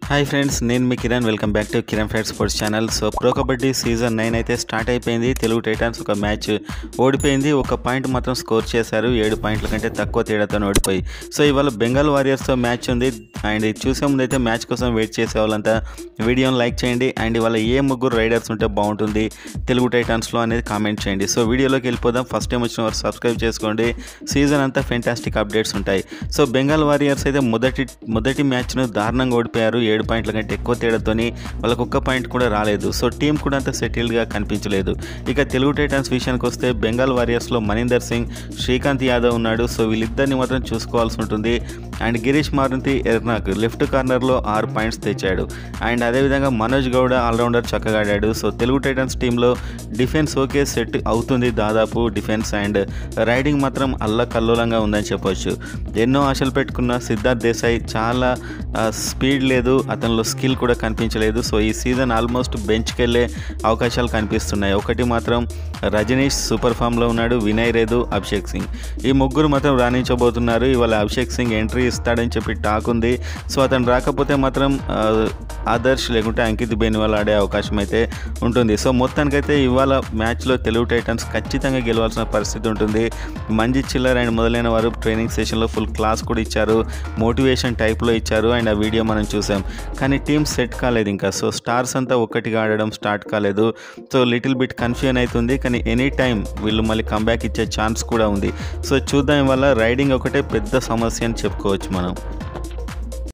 hi friends నేను మీ Kiran welcome back to Kiran fat sports channel so pro kabaddi season nine అయితే start అయిపోయింది Telugu Titans ఒక మ్యాచ్ ఓడిపోయింది ఒక పాయింట్ మాత్రం స్కోర్ చేశారు ఏడు పాయింట్ల కంటే తక్కువ తేడాతో ఓడిపోయి సో ఇవాళ బెంగాల్ వారియర్స్తో మ్యాచ్ ఉంది అండ్ ఇది చూసే ముందు అయితే మ్యాచ్ కోసం వెయిట్ చేసే వాళ్ళంతా వీడియోని లైక్ చేయండి అండ్ ఇవాళ ఏ ముగ్గురు రైడర్స్ ఉంటే బాగుంటుంది తెలుగు టైటాన్స్లో అనేది కామెంట్ చేయండి సో వీడియోలోకి వెళ్ళిపోదాం ఫస్ట్ టైం వచ్చిన వారు సబ్స్క్రైబ్ చేసుకోండి సీజన్ అంతా ఫెంటాస్టిక్ అప్డేట్స్ ఉంటాయి సో బెంగాల్ వారియర్స్ అయితే మొదటి మొదటి మ్యాచ్ను దారుణంగా ఓడిపోయారు ఏడు పాయింట్ల కంటే ఎక్కువ తేడాతోని వాళ్ళకు ఒక్క పాయింట్ కూడా రాలేదు సో టీం కూడా అంత సెటిల్డ్గా కనిపించలేదు ఇక తెలుగు టైటన్స్ విషయానికి వస్తే బెంగాల్ వారియర్స్లో మనీందర్ సింగ్ శ్రీకాంత్ యాదవ్ ఉన్నాడు సో వీళ్ళిద్దరిని మాత్రం చూసుకోవాల్సి ఉంటుంది అండ్ గిరీష్ మారుతి ఎర్నాక్ లెఫ్ట్ కార్నర్లో ఆరు పాయింట్స్ తెచ్చాడు అండ్ అదేవిధంగా మనోజ్ గౌడ ఆల్రౌండర్ చక్కగా ఆడాడు సో తెలుగు టైటన్స్ టీంలో డిఫెన్స్ ఓకే సెట్ అవుతుంది దాదాపు డిఫెన్స్ అండ్ రైడింగ్ మాత్రం అల్లకల్లోలంగా ఉందని చెప్పొచ్చు ఎన్నో ఆశలు పెట్టుకున్న సిద్ధార్థ్ దేశాయ్ చాలా ఆ, స్పీడ్ లేదు అతనిలో స్కిల్ కూడా కనిపించలేదు సో ఈ సీజన్ ఆల్మోస్ట్ బెంచ్కి వెళ్ళే అవకాశాలు కనిపిస్తున్నాయి ఒకటి మాత్రం రజనీష్ సూపర్ ఫామ్లో ఉన్నాడు వినయ్ రేదు అభిషేక్ సింగ్ ఈ ముగ్గురు మాత్రం రాణించబోతున్నారు ఇవాళ అభిషేక్ సింగ్ ఎంట్రీ ఇస్తాడని చెప్పి టాక్ ఉంది సో అతను రాకపోతే మాత్రం ఆ, ఆదర్శ్ లేకుంటే అంకిత్ బేనివాల్ ఆడే అవకాశం అయితే ఉంటుంది సో మొత్తానికైతే ఇవాళ మ్యాచ్లో తెలుగు టైటన్స్ ఖచ్చితంగా గెలవాల్సిన పరిస్థితి ఉంటుంది మంజి చిల్లర్ అండ్ మొదలైన వారు ట్రైనింగ్ సెషన్లో ఫుల్ క్లాస్ కూడా ఇచ్చారు మోటివేషన్ టైప్లో ఇచ్చారు అండ్ ఆ వీడియో మనం చూసాం కానీ టీం సెట్ కాలేదు ఇంకా సో స్టార్స్ అంతా ఒక్కటిగా ఆడడం స్టార్ట్ కాలేదు సో లిటిల్ బిట్ కన్ఫ్యూజన్ అవుతుంది కానీ ఎనీ టైం వీళ్ళు మళ్ళీ కంబ్యాక్ ఇచ్చే ఛాన్స్ కూడా ఉంది సో చూద్దాం వల్ల రైడింగ్ ఒకటే పెద్ద సమస్య అని చెప్పుకోవచ్చు మనం